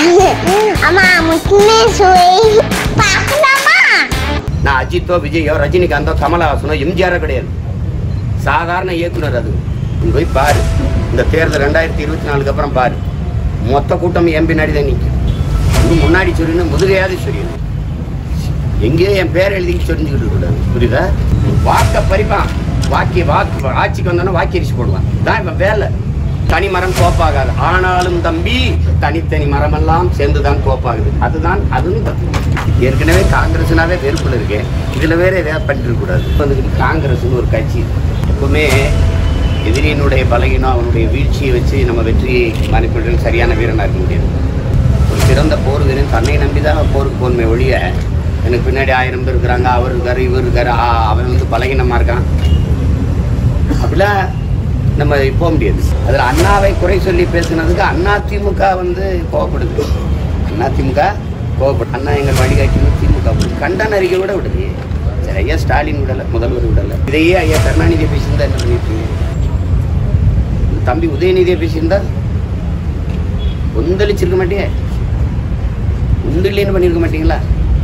அம்மா முத்துமே சுவை பார்க்கலாமா நான் அஜித்தோ விஜயோ ரஜினிகாந்தோ கமலஹாசனோ எம்ஜிஆரோ கிடையாது சாதாரண இயக்குனர் அது நீ போய் பாரு இந்த தேர்தல் ரெண்டாயிரத்தி இருபத்தி நாலுக்கு அப்புறம் பாரு மொத்த கூட்டம் என் பின்னாடி தான் நிற்கும் இது முன்னாடி சொல்லின்னு முதுகையாவது சொல்லிடணும் எங்கேயோ என் பேர் எழுதி சொரிஞ்சுக்கிட்டு கூடாது புரியுதா வாக்க பறிப்பான் வாக்கி வாக்கு ஆட்சிக்கு வந்தோன்னா வாக்கி அரிசி போடுவான் தான் இவன் வேலை தனி மரம் கோப்பாகாது ஆனாலும் தம்பி தனித்தனி மரமெல்லாம் சேர்ந்து தான் கோப்பாகுது அதுதான் அதுவும் தப்பு ஏற்கனவே காங்கிரஸ்னாவே வெறுப்புல இருக்கேன் இதுல வேற எதாவது பண்ணிட்டு கூடாது வந்து காங்கிரஸ்னு ஒரு கட்சி எப்பவுமே எதிரியினுடைய பலகீனம் அவனுடைய வீழ்ச்சியை வச்சு நம்ம வெற்றியை மதிப்பிடுறது சரியான வீரனா இருக்க முடியாது ஒரு சிறந்த போர் வீரன் தன்னை நம்பி தான் போருக்கு போன்மை ஒழிய எனக்கு பின்னாடி ஆயிரம் பேர் இருக்கிறாங்க அவர் இருக்காரு இவர் இருக்காரு ஆ, அவன் வந்து பலகீனமா இருக்கான் அப்படிலாம் நம்ம போக முடியாது அதில் அண்ணாவை குறை சொல்லி பேசுனதுக்கு அண்ணா திமுக வந்து கோவப்படுது அண்ணா திமுக கோவப்படு அண்ணா எங்கள் வழிகாட்டின்னு திமுக விடுது கண்டன அறிக்கை கூட விடுது சரி ஐயா ஸ்டாலின் விடலை முதல்வர் விடலை இதையே ஐயா கருணாநிதியை பேசியிருந்தா என்ன பண்ணிருப்பீங்க தம்பி உதயநிதியை பேசியிருந்தா கொந்தளிச்சிருக்க மாட்டியே உண்டு இல்லைன்னு பண்ணியிருக்க மாட்டீங்களா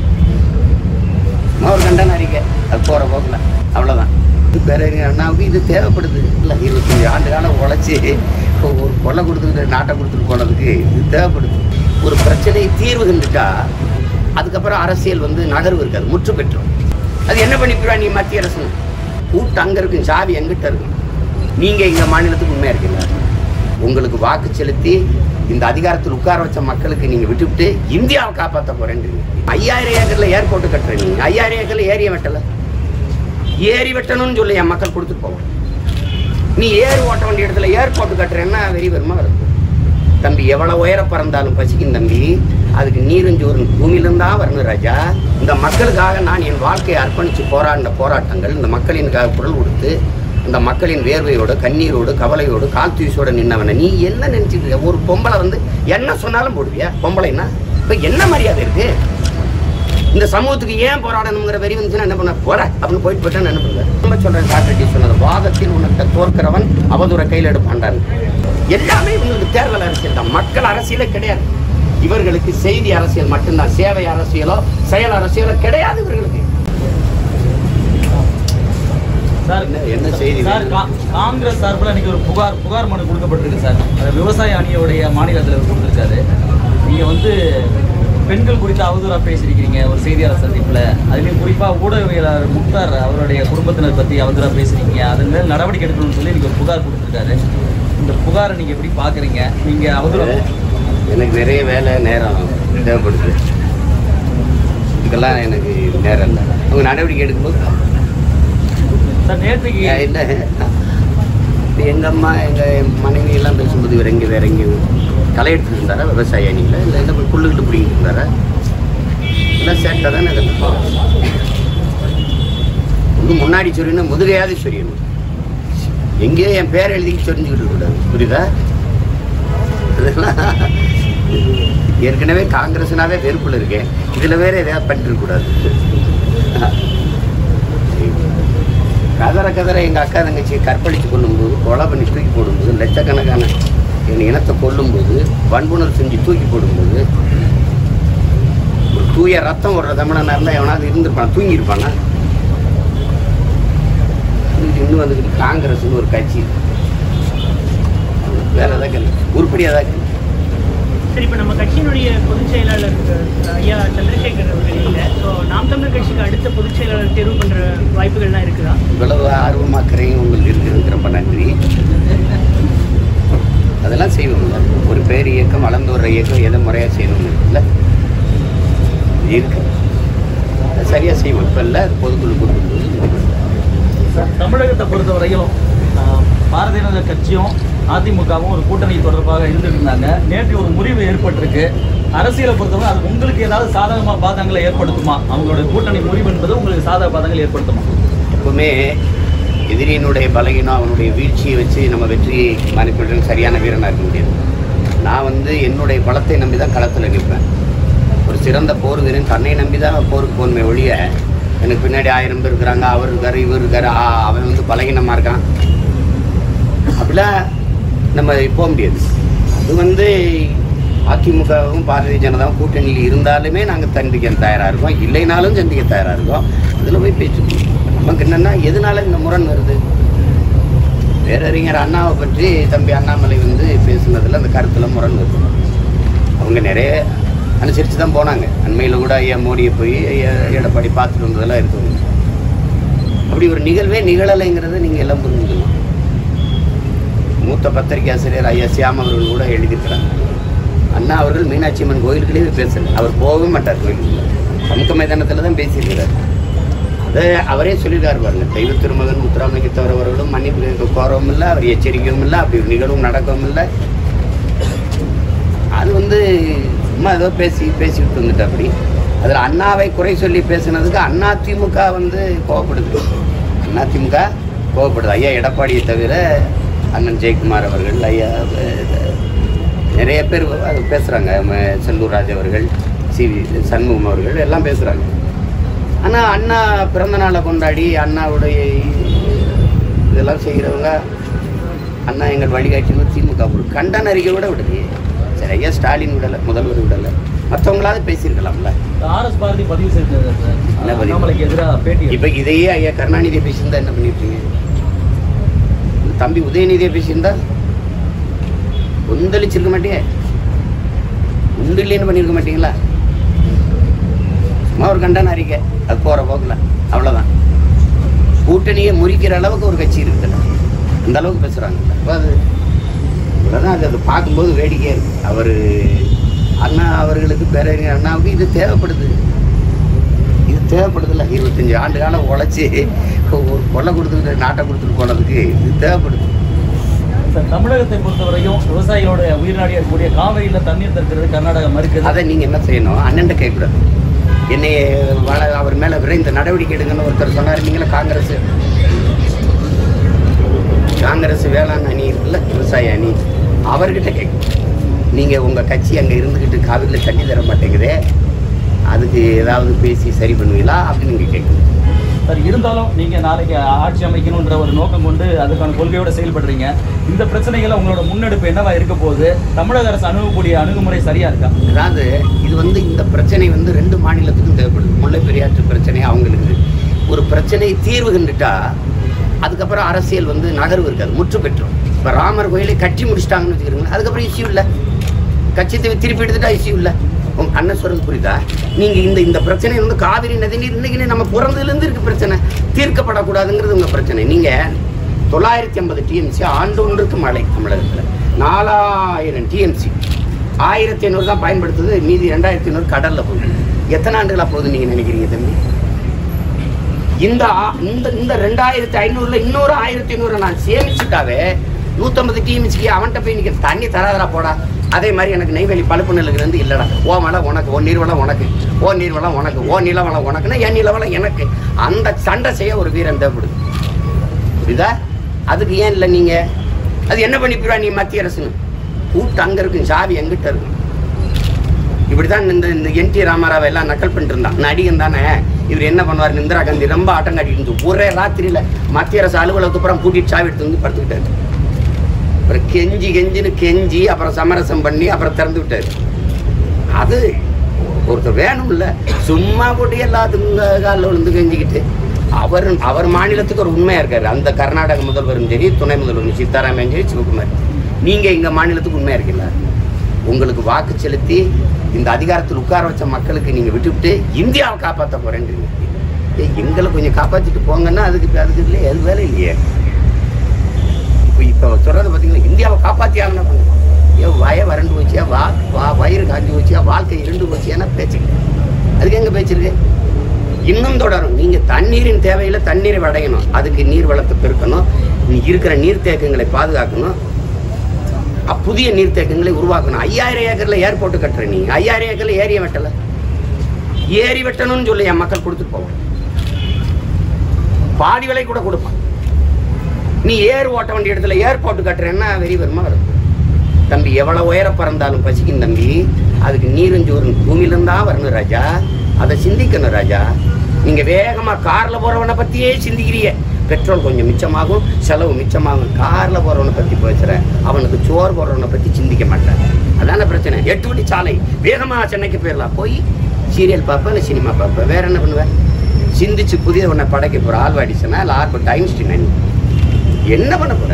சும்மா ஒரு கண்டன அறிக்கை அது போகிற போக்கில் அவ்வளோதான் பேரறிஞர் அண்ணாவுக்கு இது தேவைப்படுது இல்லை இருபத்தஞ்சி ஆண்டு காலம் உழைச்சி இப்போ ஒரு கொள்ளை கொடுத்துட்டு நாட்டை கொடுத்துட்டு போனதுக்கு இது தேவைப்படுது ஒரு பிரச்சனை தீர்வு கண்டுட்டா அதுக்கப்புறம் அரசியல் வந்து நகர்வு இருக்காது முற்று பெற்றோம் அது என்ன பண்ணிப்பிடுவா நீ மத்திய அரசு கூட்டு அங்கே இருக்கும் சாவி எங்கிட்ட இருக்கும் நீங்கள் எங்கள் மாநிலத்துக்கு உண்மையாக இருக்கீங்க உங்களுக்கு வாக்கு செலுத்தி இந்த அதிகாரத்தில் உட்கார வச்ச மக்களுக்கு நீங்க விட்டுவிட்டு இந்தியாவை காப்பாற்ற போறேன்றீங்க ஐயாயிரம் ஏக்கர்ல ஏர்போர்ட் கட்டுறேன் நீங்க ஐயாயிரம் ஏக்கர்ல ஏரிய வெட்டல ஏரி வெட்டணும்னு சொல்லி என் மக்கள் கொடுத்துட்டு போவோம் நீ ஏர் ஓட்ட வேண்டிய இடத்துல ஏர்போர்ட் கட்டுறேன்னா வெறி வருமா வருது தம்பி எவ்வளவு உயர பறந்தாலும் பசிக்கும் தம்பி அதுக்கு நீரும் சோறும் பூமியிலிருந்தா வரணும் ராஜா இந்த மக்களுக்காக நான் என் வாழ்க்கையை அர்ப்பணித்து போராடின போராட்டங்கள் இந்த மக்களினுக்காக குரல் கொடுத்து இந்த மக்களின் வேர்வையோடு கண்ணீரோடு கவலையோடு கால் தூசோட நின்னவன நீ என்ன நினைச்சிட்டு இருக்க? ஒரு பொம்பளை வந்து என்ன சொன்னாலும் போடுவியா பொம்பளைன்னா இப்போ என்ன மரியாதை இருக்கு இந்த சமூகத்துக்கு ஏன் போராடணுங்கிற வெறி வந்துச்சுன்னா என்ன பண்ண போற அப்படின்னு போயிட்டு போயிட்டா என்ன பண்ணுங்க ரொம்ப சொல்றேன் சாக்ரட்டி சொன்னது வாதத்தில் உனக்கு தோற்கிறவன் அவதூற கையில் எடுப்பான்டான் எல்லாமே இவங்களுக்கு தேர்தல் அரசியல் தான் மக்கள் அரசியலே கிடையாது இவர்களுக்கு செய்தி அரசியல் மட்டும்தான் சேவை அரசியலோ செயல் அரசியலோ கிடையாது இவர்களுக்கு சார் என்ன- என்ன செய்தி சார் வேணும்? கா- காங்கிரஸ் சார்பில் இன்னைக்கு ஒரு புகார் புகார் மனு கொடுக்கப்பட்டிருக்கு சார் அது விவசாய அணியோடைய மாநில தலைவர் கொடுத்துருக்காரு நீங்க வந்து பெண்கள் குறித்து அவதூறாக பேசியிருக்கீங்க ஒரு செய்தியாளர் சந்திப்பில் அதுலேயும் குறிப்பாக ஊடகவியலாளர் முக்தார் அவருடைய குடும்பத்தினர் பற்றி அவதூறாக பேசுறீங்க அதன் மேல் நடவடிக்கை எடுக்கணும்னு சொல்லி இன்னைக்கு ஒரு புகார் கொடுத்துருக்காரு இந்த புகாரை நீங்கள் எப்படி பார்க்குறீங்க நீங்கள் அவதூறாக எனக்கு நிறைய வேலை நேரம் தேவைப்படுது இதுக்கெல்லாம் எனக்கு நேரம் இல்லை அவங்க நடவடிக்கை எடுக்கும்போது சார் நேற்றுக்கு ஏன் இல்லை எங்க அம்மா எங்க மனைவி எல்லாம் பேசும்போது இவர் எங்க வேற எங்கேயும் களை எடுத்துட்டு இருந்தாரா விவசாய அணியில் இல்லை என்ன போய் புல்லுக்கிட்டு பிடிங்கிட்டு இருந்தாரா இல்லை சேட்டை தானே கற்றுப்போம் ஒன்றும் முன்னாடி சொரியணும் முதுகையாவது சொரியணும் எங்கேயோ என் பேர் எழுதி சொரிஞ்சுக்கிட்டு இருக்கக்கூடாது புரியுதா இதெல்லாம் ஏற்கனவே காங்கிரஸ்னாவே வெறுப்புல இருக்கேன் இதில் வேற எதாவது பண்ணிட்டு இருக்கக்கூடாது கதற கதற எங்கள் அக்கா தங்கச்சி கற்பழித்து கொள்ளும்போது கொலை பண்ணி தூக்கி போடும்போது லட்சக்கணக்கான என் இனத்தை கொல்லும்போது வன்புணர் செஞ்சு தூக்கி போடும்போது ஒரு தூய ரத்தம் ஓடுற தமிழனாக இருந்தால் எவனாவது இருந்திருப்பான் தூங்கியிருப்பானா இதுக்கு இன்னும் வந்துக்கிட்டு காங்கிரஸ்னு ஒரு கட்சி வேற ஏதாவது கேள்வி உருப்படியாக தான் கேள்வி சரி இப்போ நம்ம கட்சியினுடைய பொதுச் செயலாளர் அஹ், ஐயா சந்திரசேகர் அவர்கள் இல்லை ஸோ நாம் தமிழர் கட்சிக்கு அடுத்த பொதுச் செயலாளர் தேர்வு பண்ணுற வாய்ப்புகள்லாம் இருக்குதா இவ்வளவு ஆர்வமாக்கறையும் உங்களுக்கு இருக்குதுங்க ரொம்ப நன்றி அதெல்லாம் செய்வோம்ல ஒரு பேர் இயக்கம் வளர்ந்து வர்ற இயக்கம் எதை முறையாக செய்யணும்னு இருக்குல்ல இருக்கு அதை சரியாக செய்வோம் இப்போ இல்லை அது பொதுக்குழு கூட்டும்போது சார், தமிழகத்தை பொறுத்தவரையும் ஆஹ், பாரதிய ஜனதா கட்சியும் அதிமுகவும் ஒரு கூட்டணி தொடர்பாக இருந்துட்டு இருந்தாங்க நேற்று ஒரு முறிவு ஏற்பட்டிருக்கு அரசியலை பொறுத்தவரை அது உங்களுக்கு ஏதாவது சாதகமா பாதங்களை ஏற்படுத்துமா அவங்களோட கூட்டணி முறிவு என்பது உங்களுக்கு சாதக பாதங்கள் ஏற்படுத்துமா எப்பவுமே எதிரியினுடைய பலகீனம் அவனுடைய வீழ்ச்சியை வச்சு நம்ம வெற்றியை மதிப்பிடுறது சரியான வீரனாக இருக்க முடியாது நான் வந்து என்னுடைய பலத்தை நம்பி தான் களத்தில் நிற்பேன் ஒரு சிறந்த போர் வீரன் தன்னை நம்பி தான் போருக்கு போன்மை ஒழிய எனக்கு பின்னாடி ஆயிரம் பேர் இருக்கிறாங்க அவர் இருக்காரு இவர் இருக்காரு ஆ, அவன் வந்து பலகீனமாக இருக்கான் அப்படிலாம் நம்ம போக முடியாது அது வந்து அதிமுகவும் பாரதிய ஜனதாவும் கூட்டணியில் இருந்தாலுமே நாங்கள் சந்திக்க தயாராக இருக்கோம் இல்லைனாலும் சந்திக்க தயாராக இருக்கோம் இதில் போய் பேசிட்டு நமக்கு என்னென்னா எதனால இந்த முரண் வருது பேரறிஞர் அண்ணாவை பற்றி தம்பி அண்ணாமலை வந்து பேசுனதில் அந்த கருத்தில் முரண் வருது அவங்க நிறைய அனுசரித்து தான் போனாங்க அண்மையில் கூட ஐயா மோடியை போய் ஐயா எடப்பாடி பார்த்துட்டு வந்ததெல்லாம் இருக்குங்க அப்படி ஒரு நிகழ்வே நிகழலைங்கிறத நீங்கள் எல்லாம் புரிஞ்சுக்கணும் மூத்த பத்திரிகை ஆசிரியர் ஐயா சியாம் அவர்கள் கூட எழுதியிருக்கிறாங்க அண்ணா அவர்கள் மீனாட்சி அம்மன் கோயிலுக்குள்ளே பேசல அவர் போகவே மாட்டார் கோயிலுக்குள்ள சமுக மைதானத்தில் தான் பேசியிருக்கிறார் அதை அவரே சொல்லியிருக்காரு பாருங்க தெய்வ திருமகன் முத்துராமலிங்கத்தவர் அவர்களும் மன்னிப்பு கேட்க கோரவும் இல்லை அவர் எச்சரிக்கவும் இல்லை அப்படி ஒரு நிகழ்வும் நடக்கவும் இல்லை அது வந்து சும்மா ஏதோ பேசி பேசிவிட்டு வந்துட்டு அப்படி அதில் அண்ணாவை குறை சொல்லி பேசுனதுக்கு அண்ணா திமுக வந்து கோவப்படுது அண்ணா திமுக கோவப்படுது ஐயா எடப்பாடியை தவிர அண்ணன் ஜெயக்குமார் அவர்கள் ஐயா அஹ், நிறைய பேர் அது பேசுகிறாங்க செல்லூர் ராஜ் அவர்கள் சி வி சண்முகம் அவர்கள் எல்லாம் பேசுகிறாங்க ஆனால் அண்ணா பிறந்த நாளை கொண்டாடி அண்ணாவுடைய இதெல்லாம் செய்கிறவங்க அண்ணா எங்கள் வழிகாட்டின்னு திமுக ஒரு கண்டன அறிக்கை கூட விடலையே சரி ஐயா ஸ்டாலின் விடலை முதல்வர் விடலை மற்றவங்களாவது பேசியிருக்கலாம்ல ஆர்எஸ் பாரதி பதிவு செஞ்சது சார் என்ன பதிவு? அண்ணாமலைக்கு எதிராக பேட்டி இப்போ இதையே ஐயா கருணாநிதியை பேசியிருந்தா என்ன பண்ணிருப்பீங்க தம்பி உதயநிதியை பேசியிருந்தா கொந்தளிச்சிருக்க மாட்டியே உண்டு இல்லைன்னு பண்ணியிருக்க மாட்டீங்களா சும்மா ஒரு கண்டன அறிக்கை அது போகிற போக்கில் அவ்வளோதான் கூட்டணியை முறிக்கிற அளவுக்கு ஒரு கட்சி இருக்குல்ல அந்த அளவுக்கு பேசுகிறாங்கல்ல அப்போ அது இவ்வளோதான் அது அது பார்க்கும்போது வேடிக்கையாக இருக்குது அவர் அண்ணா அவர்களுக்கு பேரறிஞர் அண்ணாவுக்கு இது தேவைப்படுது இது தேவைப்படுதுல்ல இருபத்தஞ்சி ஆண்டு காலம் உழைச்சி ஒரு கொள்ளை கொடுத்துட்டு நாட்டை கொடுத்துட்டு போனதுக்கு இது தேவைப்படுது சார் தமிழகத்தை பொறுத்தவரையும் விவசாயிகளோட உயிர்நாடியா இருக்கக்கூடிய காவிரியில தண்ணீர் தடுக்கிறது கர்நாடகா மறுக்குது அதை நீங்கள் என்ன செய்யணும் அண்ணன்ட்ட கேட்கக்கூடாது என்னை வள அவர் மேலே விரைந்த நடவடிக்கை எடுங்கன்னு ஒருத்தர் சொன்னார் நீங்களே காங்கிரஸ் காங்கிரஸ் வேளாண் அணி இருக்குல்ல விவசாய அணி அவர்கிட்ட கேட்கணும் நீங்கள் உங்கள் கட்சி அங்கே இருந்துக்கிட்டு காவிரியில் தண்ணி தர மாட்டேங்குதே அதுக்கு ஏதாவது பேசி சரி பண்ணுவீங்களா அப்படின்னு நீங்கள் கேட்கணும் சார் இருந்தாலும் நீங்க நாளைக்கு ஆட்சி அமைக்கணுன்ற ஒரு நோக்கம் கொண்டு அதுக்கான கொள்கையோட செயல்படுறீங்க இந்த பிரச்சனைகளை உங்களோட முன்னெடுப்பு என்னவா இருக்க போகுது தமிழக அரசு அணுகக்கூடிய அணுகுமுறை சரியா இருக்கா அதாவது இது வந்து இந்த பிரச்சனை வந்து ரெண்டு மாநிலத்துக்கும் தேவைப்படுது முல்லை பெரியாற்று பிரச்சனை அவங்களுக்கு ஒரு பிரச்சனை தீர்வு கண்டுட்டா அதுக்கப்புறம் அரசியல் வந்து நகர்வு இருக்காது முற்று பெற்றோம் இப்போ ராமர் கோயிலை கட்டி முடிச்சிட்டாங்கன்னு வச்சுக்கிறீங்களா அதுக்கப்புறம் இஷ்யூ இல்லை கட்சி திருப்பி திருப்பி எடுத்துட்டா இஷ்யூ இல்லை உங்க அண்ணன் சொல்றது புரியுதா நீங்க இந்த இந்த பிரச்சனை வந்து காவிரி நதிநீர் இன்னைக்கு நம்ம பிறந்ததுலேருந்து இருக்கு பிரச்சனை தீர்க்கப்படக்கூடாதுங்கிறது உங்க பிரச்சனை நீங்க தொள்ளாயிரத்தி ஐம்பது டிஎம்சி ஆண்டு ஒன்றுக்கு மழை தமிழகத்தில் நாலாயிரம் டிஎம்சி ஆயிரத்தி ஐநூறு தான் பயன்படுத்துது மீதி ரெண்டாயிரத்தி ஐநூறு கடல்ல போகுது எத்தனை ஆண்டுகளா போகுது நீங்க நினைக்கிறீங்க தம்பி இந்த ஆ- இந்த இந்த ரெண்டாயிரத்தி ஐநூறுல இன்னொரு ஆயிரத்தி ஐநூறு நான் சேமிச்சுட்டாவே நூற்றம்பது டிஎம்சிக்கு அவன்கிட்ட போய் நிற்க தண்ணி தராதரா போடா அதே மாதிரி எனக்கு நெய்வேலி பழுப்பு நெல்லுக்கு இருந்து இல்லைடா ஓ மலை உனக்கு ஓ நீர்வளம் உனக்கு ஓ நீர்வளம் உனக்கு ஓ நிலவளம் உனக்குன்னா என் நிலவளம் எனக்கு அந்த சண்டை செய்ய ஒரு வீரன் தேவைப்படுது புரியுதா அதுக்கு ஏன் இல்லை நீங்க அது என்ன பண்ணிப்பிடுவா நீ மத்திய அரசுன்னு கூட்டு அங்க இருக்கு சாவி எங்கிட்ட இருக்கு இப்படிதான் இந்த இந்த என் டி ராமாராவை எல்லாம் நக்கல் பண்ணிட்டு இருந்தான் நடிகன் தானே இவர் என்ன பண்ணுவார் இந்திரா காந்தி ரொம்ப ஆட்டம் காட்டிட்டு இருந்து ஒரே ராத்திரியில மத்திய அரசு அலுவலகத்துக்கு அப்புறம் கூட்டிட்டு சாவி எடுத்து வந்து படுத்துக்கிட்டாரு அப்புறம் கெஞ்சி கெஞ்சின்னு கெஞ்சி அப்புறம் சமரசம் பண்ணி அப்புறம் திறந்து விட்டாரு அது ஒருத்தர் வேணும்ல சும்மா போட்டு எல்லாத்துக்கும் காலில் விழுந்து கெஞ்சிக்கிட்டு அவர் அவர் மாநிலத்துக்கு ஒரு உண்மையா இருக்காரு அந்த கர்நாடக முதல்வரும் சரி துணை முதல்வரும் சீதாராமையும் சரி சிவகுமார் நீங்க எங்க மாநிலத்துக்கு உண்மையா இருக்கீங்களா உங்களுக்கு வாக்கு செலுத்தி இந்த அதிகாரத்தில் உட்கார வச்ச மக்களுக்கு நீங்க விட்டுவிட்டு இந்தியாவை காப்பாற்ற போறேன்றீங்க ஏய், எங்களை கொஞ்சம் காப்பாத்திட்டு போங்கன்னா அதுக்கு அதுக்கு இல்லையே அது வேலை இல்லையே இப்போ இப்போ சொல்றது பார்த்தீங்கன்னா இந்தியாவை காப்பாற்றி ஆகணும் ஏன் வய வறண்டு போச்சியா வா வா வயிறு காஞ்சி போச்சியா வாழ்க்கை இருண்டு போச்சியானா பேச்சுக்கு அதுக்கு எங்க பேச்சு இருக்கு இன்னும் தொடரும் நீங்க தண்ணீரின் தேவையில தண்ணீரை அடையணும் அதுக்கு நீர் வளத்தை பெருக்கணும் நீ இருக்கிற நீர்த்தேக்கங்களை பாதுகாக்கணும் அப் புதிய நீர்த்தேக்கங்களை உருவாக்கணும் ஐயாயிரம் ஏக்கர்ல ஏர்போர்ட் கட்டுற நீ ஐயாயிரம் ஏக்கர்ல ஏரிய வெட்டல ஏரி வெட்டணும்னு சொல்லி என் மக்கள் கொடுத்துட்டு போவான் பாதி விலை கூட கொடுப்பான் நீ ஏர் ஓட்ட வேண்டிய இடத்துல ஏர்போர்ட் கட்டுறேன்னா வெறி வருமா வரும் தம்பி எவ்வளவு உயர பறந்தாலும் பசிக்கும் தம்பி அதுக்கு நீரும் சோறும் பூமியில இருந்தா வரணும் ராஜா அதை சிந்திக்கணும் ராஜா நீங்க வேகமா கார்ல போறவனை பத்தியே சிந்திக்கிறீங்க பெட்ரோல் கொஞ்சம் மிச்சமாகும் செலவு மிச்சமாகும் காரில் போகிறவனை பற்றி பேசுகிறேன் அவனுக்கு சோறு போடுறவனை பற்றி சிந்திக்க மாட்டேன் அதான பிரச்சனை எட்டு வழி சாலை வேகமாக சென்னைக்கு போயிடலாம் போய் சீரியல் பார்ப்பேன் இல்லை சினிமா பார்ப்பேன் வேற என்ன பண்ணுவேன் சிந்திச்சு புதிய ஒன்றை படைக்க போகிற ஆல்வாடிசனா இல்லை ஆர்பட் டைம்ஸ்டின் என்ன பண்ண போகிற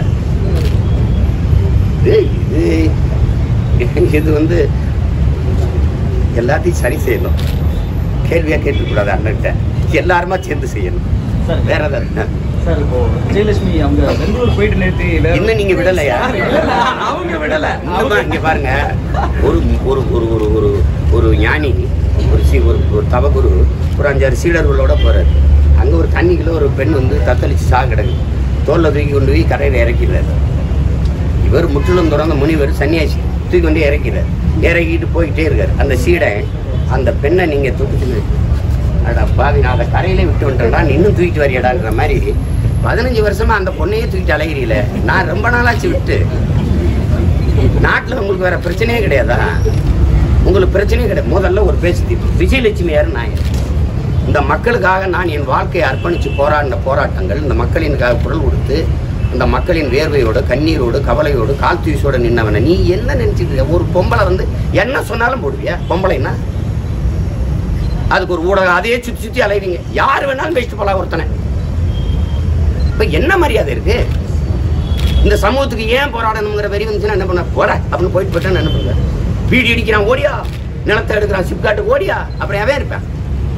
இது இது இது வந்து எல்லாத்தையும் சரி செய்யணும் கேள்வியாக கேட்டுக்கூடாது அண்ணன்ட்ட எல்லாருமா சேர்ந்து செய்யணும் சார் வேற ஏதாவது சார் இப்போ விஜயலட்சுமி அவங்க பெங்களூர் போயிட்டு நேற்று வேற- இன்னும் நீங்க விடலையா சார், இல்ல, இல்ல, அவங்க விடல இன்னுமா இங்க பாருங்க ஒரு ஒரு ஒரு ஒரு ஒரு ஒரு ஞானி ஒரு சி ஒரு ஒரு தவகுரு ஒரு அஞ்சாறு சீடர்களோட போறாரு அங்க ஒரு தண்ணிக்குள்ள ஒரு பெண் வந்து தத்தளிச்சு சாக கிடக்கு தோல்ல தூக்கி கொண்டு போய் கரையில இறக்கிறார் இவர் முற்றிலும் தொடர்ந்த முனிவர் சன்னியாசி தூக்கி கொண்டு இறக்கிறார் இறக்கிட்டு போயிட்டே இருக்காரு அந்த சீடை அந்த பெண்ணை நீங்க தூக்கிட்டு அடா பாவி நான் அதை கரையிலே விட்டு வந்துட்டேன்டா நீ இன்னும் தூக்கிட்டு வரியடான்ற மாதிரி பதினஞ்சு வருஷமா அந்த பொண்ணையே தூக்கிட்டு அலைகிறீல நான் ரொம்ப நாளாச்சு விட்டு நாட்டில் உங்களுக்கு வேற பிரச்சனையே கிடையாதா உங்களுக்கு பிரச்சனையே கிடையாது முதல்ல ஒரு பேச்சு தீர்ப்பு விஜயலட்சுமி யாரு நான் யாரு? இந்த மக்களுக்காக நான் என் வாழ்க்கையை அர்ப்பணித்து போராடின போராட்டங்கள் இந்த மக்களினுக்காக குரல் கொடுத்து இந்த மக்களின் வேர்வையோடு கண்ணீரோடு கவலையோடு கால் தூசோட நின்னவனை நீ என்ன நினைச்சிட்டு இருக்க? ஒரு பொம்பளை வந்து என்ன சொன்னாலும் போடுவியா பொம்பளைன்னா அதுக்கு ஒரு ஊடகம் அதையே சுற்றி சுற்றி அலைவீங்க யார் வேணாலும் பேசிட்டு போலாம் ஒருத்தனை இப்போ என்ன மரியாதை இருக்கு இந்த சமூகத்துக்கு ஏன் போராடணுங்கிற வெறி வந்துச்சுன்னா என்ன பண்ண போற அப்படின்னு போயிட்டு போயிட்டா என்ன பண்ணுவேன் வீடு இடிக்கிறான் ஓடியா நிலத்தை எடுக்கிறான் சிப்காட்டு ஓடியா அப்புறம் எவன் இருப்பேன்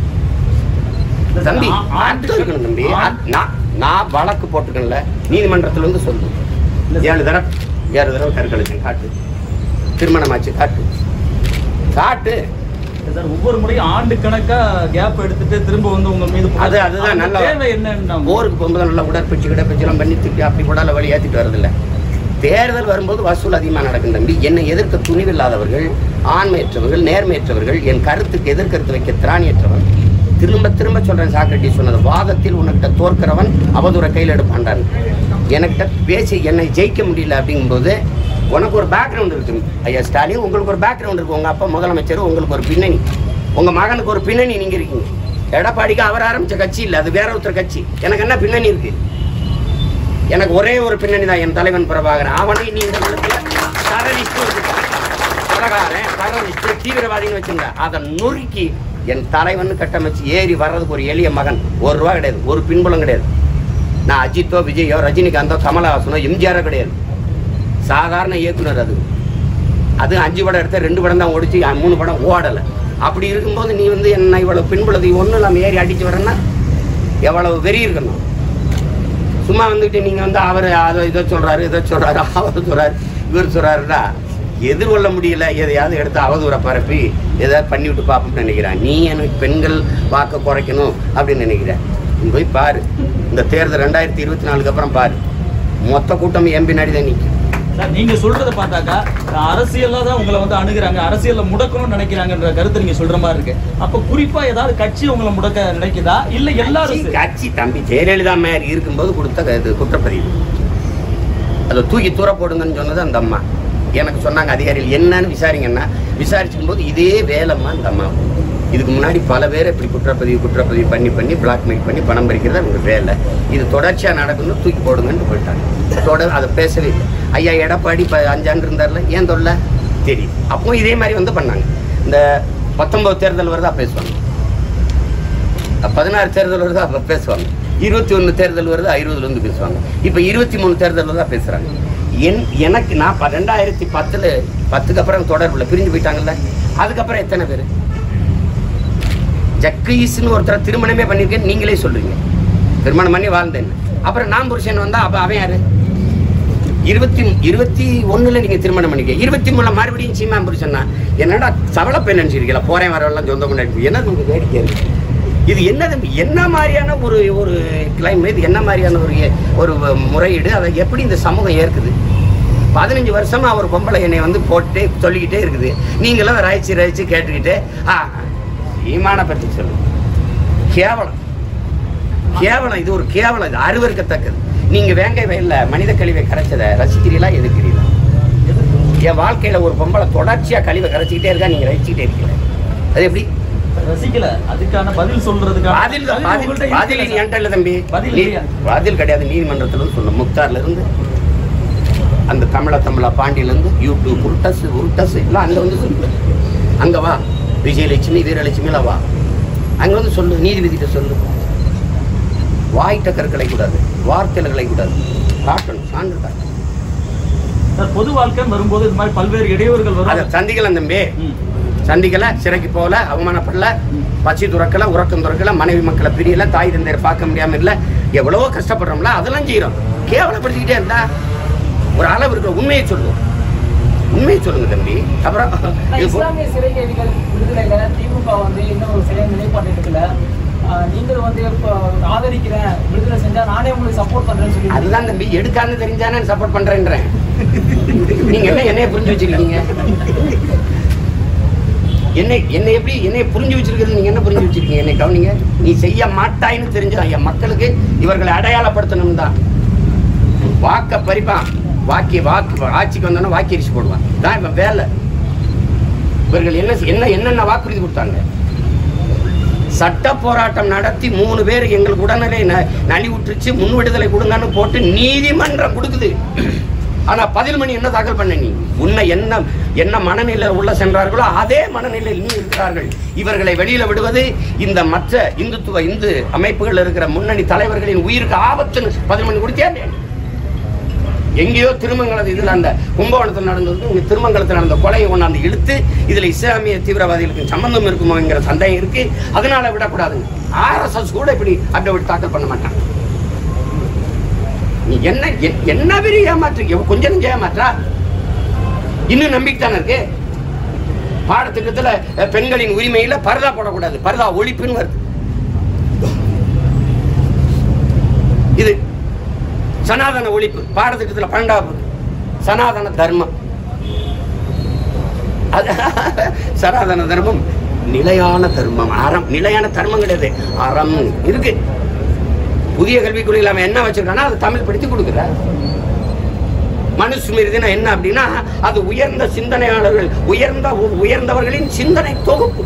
தம்பி ஆ- ஆண்டு அர்த்தம் இருக்கணும் தம்பி ஆண்டு- அ- நான் நான் வழக்கு போட்டுக்கல நீதிமன்றத்துல வந்து சொல்லு இல்ல சார். ஏழு தடவை ஏழு தடவை கருக்கழிச்சேன் காட்டு திருமணமாச்சு காட்டு காட்டு சார் ஒவ்வொரு முறையும் ஆண்டு கணக்கா கேப் எடுத்துட்டு திரும்ப வந்து உங்க மீது புகார். அது அதுதான் அவங்க நல்ல தேவை என்னன்னு போருக்கு போகும்போது நல்லா உடற்பயிற்சி கிடப்பயிற்சிலாம் பண்ணி திருப்பி அப்படி உடலை வழி ஏற்றிட்டு வரதில்ல தேர்தல் வரும்போது வசூல் அதிகமாக நடக்கும் தம்பி என்னை எதிர்க்க துணிவில்லாதவர்கள் ஆண்மையற்றவர்கள் நேர்மையற்றவர்கள் என் கருத்துக்கு எதிர்கருத்து வைக்க திராணியற்றவன் திரும்ப திரும்ப சொல்றேன் சாக்ரட்டி சொன்னது வாதத்தில் உனக்கிட்ட தோற்கிறவன் அவதூற கையில் எடுப்பான்டான் எனக்கிட்ட பேசி என்னை ஜெயிக்க முடியல அப்படிங்கும்போது உனக்கு ஒரு பேக்ரவுண்ட் இருக்கு ஐயா ஸ்டாலின் உங்களுக்கு ஒரு பேக்ரவுண்ட் இருக்கு உங்க அப்பா முதலமைச்சர் உங்களுக்கு ஒரு பின்னணி உங்க மகனுக்கு ஒரு பின்னணி நீங்க இருக்கீங்க எடப்பாடிக்கு அவர் ஆரம்பிச்ச கட்சி இல்லை அது வேற ஒருத்தர் கட்சி எனக்கு என்ன பின்னணி இருக்கு எனக்கு ஒரே ஒரு பின்னணி தான் என் தலைவன் பிரபாகரன் அவனை நீ இந்த உலகத்துல டெரரிஸ்ட் வச்சுக்க கொலகாரன் டெரரிஸ்ட் தீவிரவாதின்னு வச்சுங்க அதை நொறுக்கி என் தலைவன் கட்டமைச்சு ஏறி வர்றதுக்கு ஒரு எளிய மகன் ஒரு ரூபா கிடையாது ஒரு பின்புலம் கிடையாது நான் அஜித்தோ விஜயோ ரஜினிகாந்தோ கமலஹாசனோ எம்ஜிஆரோ கிடையாது சாதாரண இயக்குனர் அது அது அஞ்சு படம் எடுத்த ரெண்டு படம் தான் ஓடிச்சு அஹ் மூணு படம் ஓடலை அப்படி இருக்கும்போது நீ வந்து என்ன இவ்வளவு பின்புலத்தை ஒன்றும் நம்ம ஏறி அடிச்சு வரேன்னா எவ்வளவு வெறி இருக்கணும் சும்மா வந்துட்டு நீங்க வந்து அவர் அதை இதை சொல்றாரு இதை சொல்றாரு அவர் சொல்றாரு இவர் சொல்றாருடா எதிர்கொள்ள முடியல எதையாவது எடுத்து அவதூற பரப்பி எதாவது பண்ணி விட்டு பார்ப்போம்னு நினைக்கிறான் நீ எனக்கு பெண்கள் வாக்க குறைக்கணும் அப்படின்னு நினைக்கிறேன் நீ போய் பாரு இந்த தேர்தல் ரெண்டாயிரத்தி இருபத்தி நாலுக்கு அப்புறம் பாரு மொத்த கூட்டம் என் பின்னாடி தான் நிற்கும் சார் நீங்க சொல்றத பார்த்தாக்கா அரசியல்ல தான் உங்களை வந்து அணுகுறாங்க அரசியல்ல முடக்கணும்னு நினைக்கிறாங்கன்ற கருத்து நீங்க சொல்ற மாதிரி இருக்கு அப்ப குறிப்பா ஏதாவது கட்சி உங்களை முடக்க நினைக்குதா இல்ல எல்லாரும் கட்சி- கட்சி தம்பி ஜெயலலிதா மேயர் இருக்கும்போது கொடுத்த இது குற்றப்பதிவு அதை தூக்கி தூர போடுங்கன்னு சொன்னது அந்த அம்மா எனக்கு சொன்னாங்க அதிகாரிகள் என்னன்னு விசாரிங்கன்னா விசாரிச்சுக்கும் போது இதே வேலைம்மா அந்த அம்மா இதுக்கு முன்னாடி பல பேர் இப்படி குற்றப்பதிவு குற்றப்பதிவு பண்ணி பண்ணி பிளாக்மெயில் பண்ணி பணம் பறிக்கிறது அவங்க வேலை இது தொடர்ச்சியாக நடக்கணும் தூக்கி போடுங்கன்னு போயிட்டாங்க தொடர் அதை பேசவே இல்லை ஐயா எடப்பாடி இப்போ அஞ்சாண்டு இருந்தார்ல ஏன் தொல்லை தெரியும் அப்போ இதே மாதிரி வந்து பண்ணாங்க இந்த பத்தொன்பது தேர்தல் வருதா பேசுவாங்க பதினாறு தேர்தல் வருது அப்போ பேசுவாங்க இருபத்தி ஒன்று தேர்தல் வருது இருபதுல இருந்து பேசுவாங்க இப்போ இருபத்தி மூணு தேர்தல் தான் பேசுறாங்க என் எனக்கு நான் ப- ரெண்டாயிரத்தி பத்துல பத்துக்கு அப்புறம் தொடர்புல பிரிஞ்சு போயிட்டாங்கல்ல அதுக்கப்புறம் எத்தனை பேர் ஜக்கீஸ்னு ஒருத்தரை திருமணமே பண்ணியிருக்கேன் நீங்களே சொல்றீங்க திருமணம் பண்ணி வாழ்ந்தேன் அப்புறம் நான் புருஷன் வந்தா அப்ப அவன் யாரு இருபத்தி இருபத்தி ஒண்ணுல நீங்க திருமணம் பண்ணிக்க இருபத்தி மூணுல மறுபடியும் சீமா புருஷன்னா என்னடா சவள பெண் நினைச்சிருக்கீங்களா போறேன் வரவெல்லாம் சொந்த கொண்டாடி என்ன உங்களுக்கு வேடிக்கை இருக்கு இது என்ன தம்பி என்ன மாதிரியான ஒரு ஒரு கிளைமேட் என்ன மாதிரியான ஒரு எ- ஒரு முறையீடு அதை எப்படி இந்த சமூகம் ஏற்குது பதினஞ்சு வருஷமா ஒரு பொம்பளை என்னை வந்து போட்டு சொல்லிக்கிட்டே இருக்குது நீங்களும் ராய்ச்சி ராய்ச்சி கேட்டுக்கிட்டு ஆ ஈமான பற்றி சொல்லு கேவலம் கேவலம் இது ஒரு கேவலம் இது அருவருக்கத்தக்கது நீங்க வேங்கை வயல்ல மனித கழிவை கரைச்சதை ரசிக்கிறீங்களா எதுக்கிறீங்களா என் வாழ்க்கையில ஒரு பொம்பளை தொடர்ச்சியா கழிவை கரைச்சிக்கிட்டே இருக்கா நீங்க ரசிச்சுக்கிட்டே இருக்கீங்க அது எப்படி ரசிக்கல அதுக்கான பதில் சொல்றதுக்கான பதில் தான், பதில் உங்கள்ட்ட பதில் இருக்குல்ல என்கிட்ட இல்ல தம்பி பதில் நீ- இல்லையா? பதில் கிடையாது நீதிமன்றத்துல இருந்து சொன்ன முக்தார்ல இருந்து அந்த தமிழ தமிழா பாண்டியில இருந்து யூடியூப் உருட்டஸ் உருட்டஸ் எல்லாம் அங்க வந்து சொல்லு அங்க வா விஜயலட்சுமி வீரலட்சுமி எல்லாம் வா அங்க வந்து சொல்லு நீதிபதிட்ட சொல்லு வாய்ட்ட கற்களை கூடாது வார்த்தையில கலை கூடாது காட்டணும் சான்று காட்டணும் சார் பொது வாழ்க்கைன்னு வரும்போது இது மாதிரி பல்வேறு இடையூறுகள் அதை வரும் சந்திக்கலாம் தம்பி ம். சந்திக்கல சிறைக்கு போகல அவமானப்படல பசி துறக்கல உறக்கம் துறக்கல மனைவி மக்களை பிரியல தாய் தந்தையரை பார்க்க முடியாம இல்ல எவ்வளவோ கஷ்டப்படுறோம்ல அதெல்லாம் செய்யறோம் கேவலப்படுத்திக்கிட்டே இருந்தா ஒரு அளவு இருக்கிற உண்மையை சொல்லுவோம் உண்மையை சொல்லுங்க தம்பி அப்புறம் இது போ- இஸ்லாமிய சிறை கைதிகள் விடுதலையில திமுக வந்து இன்னும் ஒரு சிறை நிலைப்பாடு எடுக்கல ஆஹ் நீங்கள் வந்து இப்போ ஆதரிக்கிறேன் விடுதலை செஞ்சா நானே உங்களுக்கு சப்போர்ட் பண்றேன்னு சொல்லி அதுதான் தம்பி எடுக்கான்னு தெரிஞ்சானே சப்போர்ட் பண்றேன்றேன் நீங்க என்ன என்னைய புரிஞ்சு வச்சிருக்கீங்க என்னை என்னை எப்படி என்னை புரிஞ்சு வச்சிருக்கிறது நீங்க என்ன புரிஞ்சு வச்சிருக்கீங்க என்னை கவனிங்க நீ செய்ய மாட்டாய்ன்னு தெரிஞ்சு என் மக்களுக்கு இவர்களை அடையாளப்படுத்தணும் தான் வாக்க பறிப்பான் வாக்கி வாக்கு ஆட்சிக்கு வந்தோன்னா வாக்கரிசி போடுவான் தான் இவன் வேலை இவர்கள் என்ன என்ன என்னென்ன வாக்குறுதி கொடுத்தாங்க சட்ட போராட்டம் நடத்தி மூணு பேர் எங்களுக்கு உடனே ந- நலிவுற்றுச்சு முன் விடுதலை கொடுங்கன்னு போட்டு நீதிமன்றம் கொடுக்குது ஆனா பதில் மணி என்ன தாக்கல் பண்ண நீ உன்னை என்ன என்ன மனநிலையில் உள்ள சென்றார்களோ அதே மனநிலையில் நீ இருக்கிறார்கள் இவர்களை வெளியில விடுவது இந்த மற்ற இந்துத்துவ இந்து அமைப்புகள் இருக்கிற முன்னணி தலைவர்களின் உயிருக்கு ஆபத்துன்னு பதில் மணி கொடுத்தியா இல்லையா நீ? எங்கேயோ திருமங்கலத்து இதுல அந்த கும்பகோணத்தில் நடந்தது இங்க திருமங்கலத்தில் நடந்த கொலையை கொண்டாந்து இழுத்து இதுல இஸ்லாமிய தீவிரவாதிகளுக்கு சம்பந்தம் இருக்குமோங்கிற சந்தேகம் இருக்கு அதனால விடக்கூடாதுங்க ஆர்எஸ்எஸ் கூட இப்படி அப்படி அப்படி தாக்கல் பண்ண மாட்டாங்க நீ என்ன எ- என்ன பெரிய ஏமாற்று எவ- கொஞ்சம் நெஞ்சம் ஏமாற்றா இன்னும் நம்பிக்கை தானே இருக்கு பாடத்திட்டத்துல அஹ், பெண்களின் உரிமையில பரதா போடக்கூடாது பரதா ஒழிப்புன்னு வருது இது சனாதன ஒழிப்பு பாடத்திட்டத்தில் பன்னெண்டாவது சனாதன தர்மம் அது சனாதன தர்மம் நிலையான தர்மம் அறம் நிலையான தர்மம் கிடையாது அறம் இருக்கு புதிய கல்விக் கொள்கையில் அவன் என்ன வச்சிருக்கானா அது தமிழ் படித்து கொடுக்குற மனுஸ்மிருதினா என்ன அப்படின்னா அது உயர்ந்த சிந்தனையாளர்கள் உயர்ந்த உயர்ந்தவர்களின் சிந்தனை தொகுப்பு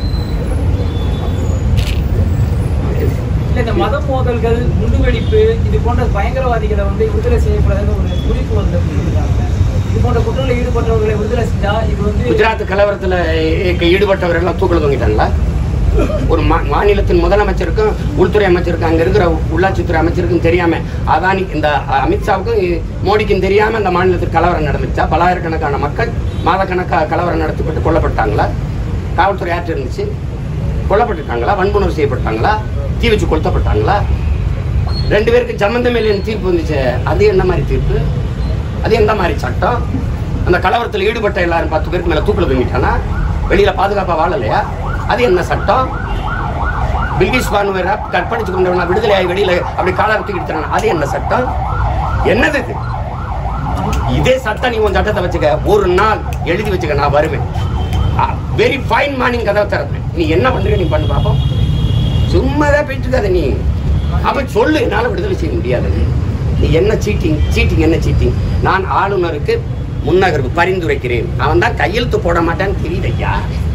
இல்ல இந்த மத மோதல்கள் குண்டுவெடிப்பு இது போன்ற பயங்கரவாதிகளை வந்து விடுதலை செய்யக்கூடாதுன்னு ஒரு குறிப்பு வந்து இருக்காங்க இது போன்ற குற்றங்களில் ஈடுபட்டவர்களை விடுதலை செஞ்சா இது வந்து குஜராத் கலவரத்துல ஈ- ஈடுபட்டவர்கள் எல்லாம் தூக்கில் தொங்கிட்டாங்களா ஒரு மா- மாநிலத்தின் முதலமைச்சருக்கும் உள்துறை அமைச்சருக்கும் அங்க இருக்கிற உள்ளாட்சித்துறை அமைச்சருக்கும் தெரியாம அதானி இந்த அமித்ஷாவுக்கும் இ- மோடிக்கும் தெரியாம இந்த மாநிலத்தில் கலவரம் நடந்துச்சா பலாயிரக்கணக்கான மக்கள் மாதக்கணக்கா கலவரம் நடத்தப்பட்டு கொல்லப்பட்டாங்களா காவல்துறை ஆற்று இருந்துச்சு கொல்லப்பட்டிருக்காங்களா வன்புணர்வு செய்யப்பட்டாங்களா தீ வச்சு கொளுத்தப்பட்டாங்களா ரெண்டு பேருக்கு சம்மந்தம் இல்லைன்னு தீர்ப்பு வந்துச்சு அது என்ன மாதிரி தீர்ப்பு அது எந்த மாதிரி சட்டம் அந்த கலவரத்தில் ஈடுபட்ட எல்லாரும் பத்து பேருக்கு மேல தூக்கில் தொங்கிட்டானா வெளியில பாதுகாப்பா வாழலையா அது என்ன சட்டம் பில்கிஸ் பானுவரை கற்பழிச்சு கொண்டவனா விடுதலையாகி வெளியில அப்படி காலர் தூக்கிட்டு அது என்ன சட்டம் என்னது இது இதே சட்டம் நீ உன் சட்டத்தை வச்சுக்க ஒரு நாள் எழுதி வச்சுக்க நான் வருவேன் வெரி ஃபைன் மார்னிங் கதவை திறப்பேன் நீ என்ன பண்றீங்க நீ பண்ணு பாப்போம் சும்மா தான் போயிட்டு இருக்காத நீ அப்ப சொல்லு என்னால விடுதலை செய்ய முடியாது நீ என்ன சீட்டிங் சீட்டிங் என்ன சீட்டிங் நான் ஆளுநருக்கு முன்னகர்வு பரிந்துரைக்கிறேன் அவன் தான் கையெழுத்து போட மாட்டான்னு தெரியுது ஐயா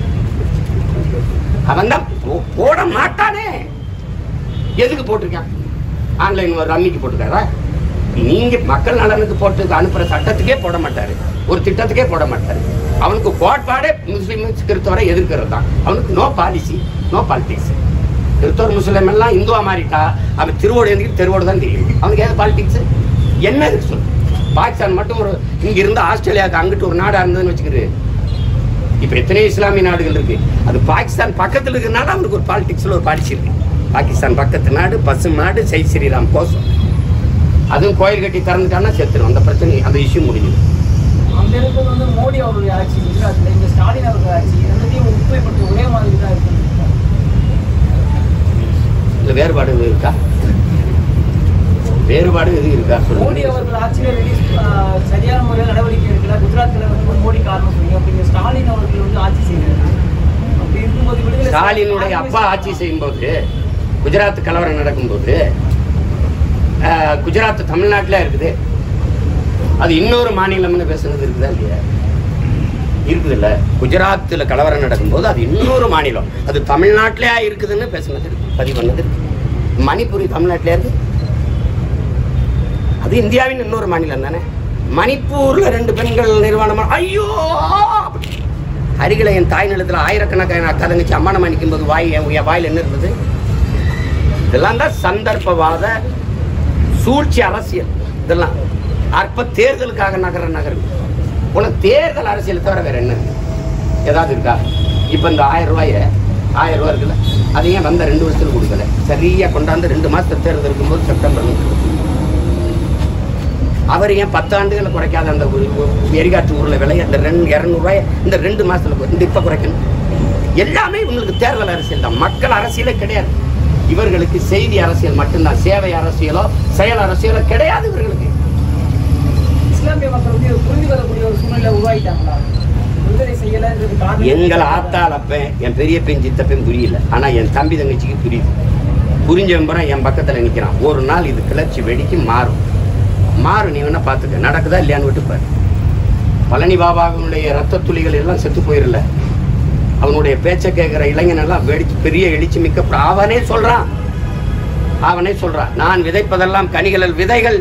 அவன் தான் போ- போட மாட்டானே எதுக்கு போட்டிருக்கான் ஆன்லைன் ஒரு ரம்மிக்கு போட்டிருக்காரா நீங்க மக்கள் நலனுக்கு போட்டு அனுப்புற சட்டத்துக்கே போட மாட்டாரு ஒரு திட்டத்துக்கே போட மாட்டாரு அவனுக்கு கோட்பாடே முஸ்லீம் கிறிஸ்தவரை எதிர்க்கிறது தான் அவனுக்கு நோ பாலிசி நோ பாலிடிக்ஸ் கிறிஸ்தவர் முஸ்லீம் எல்லாம் இந்துவா மாறிட்டா அவன் திருவோடு எந்திரிக்கு தெருவோடு தான் தெரியும் அவனுக்கு ஏதாவது பாலிடிக்ஸ் என்ன இருக்கு சொல்லு பாகிஸ்தான் மட்டும் ஒரு இங்க இருந்து ஆஸ்திரேலியாவுக்கு அங்கிட்டு ஒரு நாடா இருந்ததுன்னு வச்சுக்கிரு இப்ப எத்தனை இஸ்லாமிய நாடுகள் இருக்கு அது பாகிஸ்தான் பக்கத்துல இருக்கிறனால அவனுக்கு ஒரு பாலிடிக்ஸ்ல ஒரு பாலிசி இருக்கு பாகிஸ்தான் பக்கத்து நாடு பசு நாடு ஜெய் ஸ்ரீராம் கோசம் அதுவும் கோயில் கட்டி திறந்துட்டான்னா செத்துரும் அந்த பிரச்சனை அந்த இஷ்யூ முடிஞ்சுது அங்க இருக்கிறது வந்து மோடி அவருடைய ஆட்சி குஜராத்ல இங்க ஸ்டாலின் அவருடைய ஆட்சி ரெண்டுத்தையும் ஒப்புமைப்பட்டு ஒரே மாதிரி தான் இருக்கு இந்த வேறுபாடு எதுவும் இருக்கா வேறுபாடு எதுவும் இருக்கா மோடி சொல்லுங்க அவர்கள் ஆட்சியில ரிலீஸ் சரியான முறையில் நடவடிக்கை எடுக்கல குஜராத்ல வந்து மோடி காரணம் சொன்னீங்க அப்படிங்க ஸ்டாலின் அவர்கள் வந்து ஆட்சி செய்யறாரு அப்படி இருக்கும்போது விடுதலை ஸ்டாலினுடைய அப்பா ஆட்சி செய்யும்போது குஜராத் கலவரம் நடக்கும்போது ஆஹ், குஜராத் தமிழ்நாட்டில் இருக்குது அது இன்னொரு மாநிலம்னு பேசுனது இருக்குதா இல்லையா இருக்குது இல்ல குஜராத்தில் கலவரம் நடக்கும்போது அது இன்னொரு மாநிலம் அது தமிழ்நாட்டிலே இருக்குதுன்னு பேசுனது இருக்கு பதிவு பண்ணது இருக்கு மணிப்பூரி தமிழ்நாட்டிலே இருக்கு அது இந்தியாவின் இன்னொரு மாநிலம் தானே மணிப்பூர்ல ரெண்டு பெண்கள் நிர்வாணமா ஐயோ அருகில என் தாய் நிலத்தில் ஆயிரக்கணக்கான அக்கா தங்கச்சி அம்மானமா நிற்கும் போது வாய் என் என் வாயில் என்ன இருந்தது இதெல்லாம் தான் சந்தர்ப்பவாத சூழ்ச்சி அரசியல் இதெல்லாம் அற்ப தேர்தலுக்காக நகர நகரம் உனக்கு தேர்தல் அரசியல் தவிர வேற என்ன இருக்கு? ஏதாவது இருக்கா இப்போ இந்த ஆயிரம் ரூபாய ஆயிரம் ரூபாய் இருக்குல்ல அதை ஏன் வந்த ரெண்டு வருஷத்துல கொடுக்கல சரியா கொண்டாந்து ரெண்டு மாசத்துல தேர்தல் இருக்கும்போது செப்டம்பர் அவர் ஏன் பத்து ஆண்டுகளை குறைக்காத அந்த ஒரு ஒரு எரிகாற்று ஊர்ல விலை அந்த ரெண்டு இரநூறுவாய் இந்த ரெண்டு மாசத்துல கு- இந்த இப்ப குறைக்கணும் எல்லாமே உங்களுக்கு தேர்தல் அரசியல் தான் மக்கள் அரசியலே கிடையாது இவர்களுக்கு செய்தி அரசியல் மட்டும்தான் சேவை அரசியலோ செயல் அரசியலோ கிடையாது இவர்களுக்கு இஸ்லாமிய மக்கள் வந்து இதை புரிந்து கொள்ளக்கூடிய ஒரு சூழ்நிலை உருவாயிட்டாங்களா விடுதலை செய்யலன்றது காரணம் எங்கள் ஆத்தால் அப்பன் என் பெரிய பெண் சித்தப்பன் புரியல ஆனா என் தம்பி தங்கச்சிக்கு புரியுது புரிஞ்சவன் பூரா என் பக்கத்துல நிக்கிறான் ஒரு நாள் இது கிளர்ச்சி வெடிக்கு மாறும் மாறும் நீ வேணா பாத்துக்க நடக்குதா இல்லையான்னு விட்டு பாரு பழனி பாபாவினுடைய ரத்த துளிகள் எல்லாம் செத்து போயிடல அவனுடைய பேச்சை கேட்கிற இளைஞன் எல்லாம் வெடிச்சு பெரிய எழுச்சி மிக்க பிர- அவனே சொல்றான் அவனே சொல்றான் நான் விதைப்பதெல்லாம் கனிகளல் விதைகள்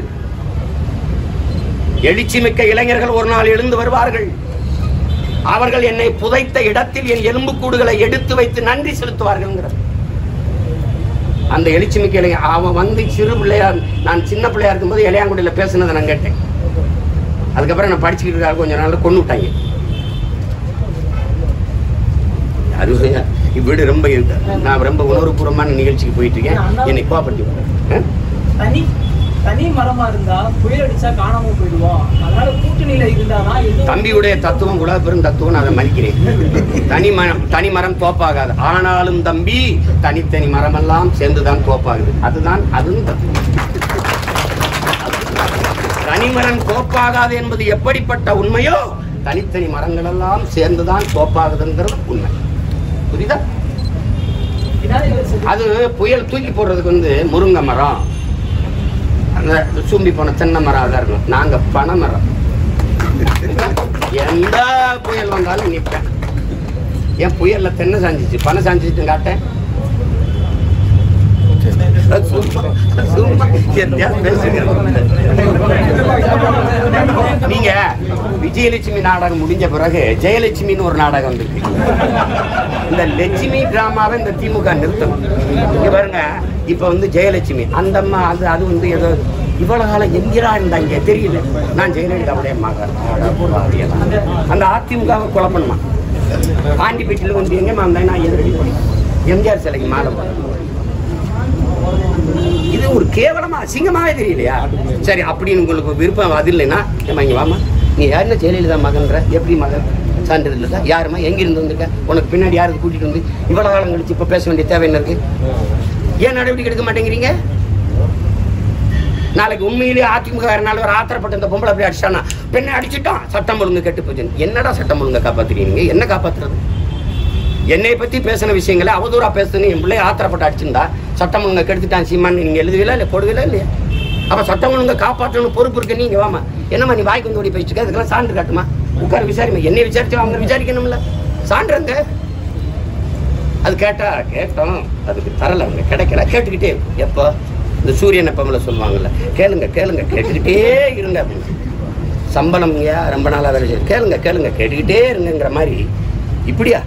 எழுச்சி மிக்க இளைஞர்கள் ஒரு நாள் எழுந்து வருவார்கள் அவர்கள் என்னை புதைத்த இடத்தில் என் எலும்புக்கூடுகளை எடுத்து வைத்து நன்றி செலுத்துவார்கள் அந்த எழுச்சிமிக்க இளைஞன் அவன் வந்து சிறு பிள்ளையா நான் சின்ன பிள்ளையா இருக்கும்போது இளையாங்குடியில் பேசுனதை நான் கேட்டேன் அதுக்கப்புறம் நான் படிச்சுக்கிட்டு இருக்காரு கொஞ்ச நாள்ல கொண்டு விட்டாங்க அது வீடு ரொம்ப இருக்கு. நான் ரொம்ப உணர்வுபூர்வமான நிகழ்ச்சிக்கு போயிட்டு இருக்கேன் என்னை கோபப்படுத்தி விடுறேன். தனி தனி மரமா இருந்தா புயல் அடிச்சா காணாம போயிடுவோம் அதனால கூட்டணியில இருந்தாதான் எதுவும் தம்பியுடைய தத்துவம் உலக பெரும் தத்துவம் நான் அதை மதிக்கிறேன் தனி மரம் தனி மரம் தோப்பாகாது ஆனாலும் தம்பி தனித்தனி மரமெல்லாம் சேர்ந்துதான் தோப்பாகுது அதுதான் அதுவும் தத்துவம் தனிமரம் தோப்பாகாது என்பது எப்படிப்பட்ட உண்மையோ தனித்தனி மரங்கள் எல்லாம் சேர்ந்துதான் தோப்பாகுதுங்கிறது உண்மை புரியுதா இதனால இவர் சொல்லி- அது புயல் தூக்கி போடுறதுக்கு வந்து முருங்கை மரம் அந்த சூம்பி போன தென்னை மரம் தான் இருக்கும் நாங்க பனை மரம் எந்த புயல் வந்தாலும் நிற்பேன் என் புயல்ல தென்னை சாஞ்சிச்சு பனை சாஞ்சிச்சு காட்டேன் சும்மா சும்மா எதையாவது பேசுங்க. நீங்க விஜயலட்சுமி நாடகம் முடிஞ்ச பிறகு ஜெயலட்சுமின்னு ஒரு நாடகம் வந்திருக்கு இந்த லட்சுமி டிராமாவை இந்த திமுக நிறுத்தணும் இங்க பாருங்க இப்ப வந்து ஜெயலட்சுமி அந்த அம்மா அது அது வந்து ஏதோ இவ்வளவு காலம் எங்கிரா இருந்தாங்க தெரியல நான் ஜெயலலிதாவுடைய மகன் அட பாவியலா. அந்த அதிமுகவை குழப்பணுமா பாண்டிப்பேட்டில் வந்து எங்கேம்மா வந்தேன் நான் எதிரடி போனேன் எம்ஜிஆர் சிலைக்கு மாலை போடுறேன் இது ஒரு கேவலமா அசிங்கமாவே தெரியலையா சரி அப்படின்னு உங்களுக்கு விருப்பம் அது இல்லைன்னா ஏம்மா இங்க வாமா நீ யாருன்னா ஜெயலலிதா மகன்ற எப்படி மகன் சான்றிதழ் இருக்கா யாருமா எங்கிருந்து வந்திருக்க உனக்கு பின்னாடி யாருக்கு கூட்டிட்டு வந்து இவ்வளவு காலம் கழிச்சு இப்ப பேச வேண்டிய தேவை என்ன இருக்கு ஏன் நடவடிக்கை எடுக்க மாட்டேங்கிறீங்க நாளைக்கு உண்மையிலேயே அதிமுக காரனால ஒரு ஆத்திரப்பட்டு இந்த பொம்பளை அப்படி அடிச்சானா பெண்ணை அடிச்சுட்டான் சட்டம் ஒழுங்கு கெட்டு போச்சு என்னடா சட்டம் ஒழுங்கை காப்பாத்துறீங்க என்ன காப்பாத்துறது என்னை பத்தி பேசின விஷயங்களை அவதூறா பேசுன்னு என் பிள்ளை ஆத்திரப்பட்டு அடிச்சிருந்தா சட்டம் ஒழுங்கை கெடுத்துட்டான் சீமான்னு நீங்க எழுதுவீங்களா இல்லை போடுவீங்களா இல்லையா அப்ப சட்டம் ஒழுங்கை காப்பாற்றணும் பொறுப்பு இருக்கு நீங்க வாமா என்னம்மா நீ வாய்க்கு வந்து ஓடி போயிட்டு அதுக்கெல்லாம் சான்று காட்டுமா உட்கார விசாரிமா என்னை விசாரிச்சு அவங்க விசாரிக்கணும்ல சான்றுங்க அது கேட்டா கேட்டோம் அதுக்கு தரல அவங்க கிடைக்கல கேட்டுக்கிட்டே இரு. எப்போ இந்த சூரியன் எப்பமில் சொல்லுவாங்கல்ல கேளுங்க கேளுங்க கேட்டுக்கிட்டே இருங்க அப்படின்னு சம்பளம் ஏன் ரொம்ப நாளாக வேலை செய்யுது கேளுங்க கேளுங்க கேட்டுக்கிட்டே இருங்கங்கிற மாதிரி இப்படியா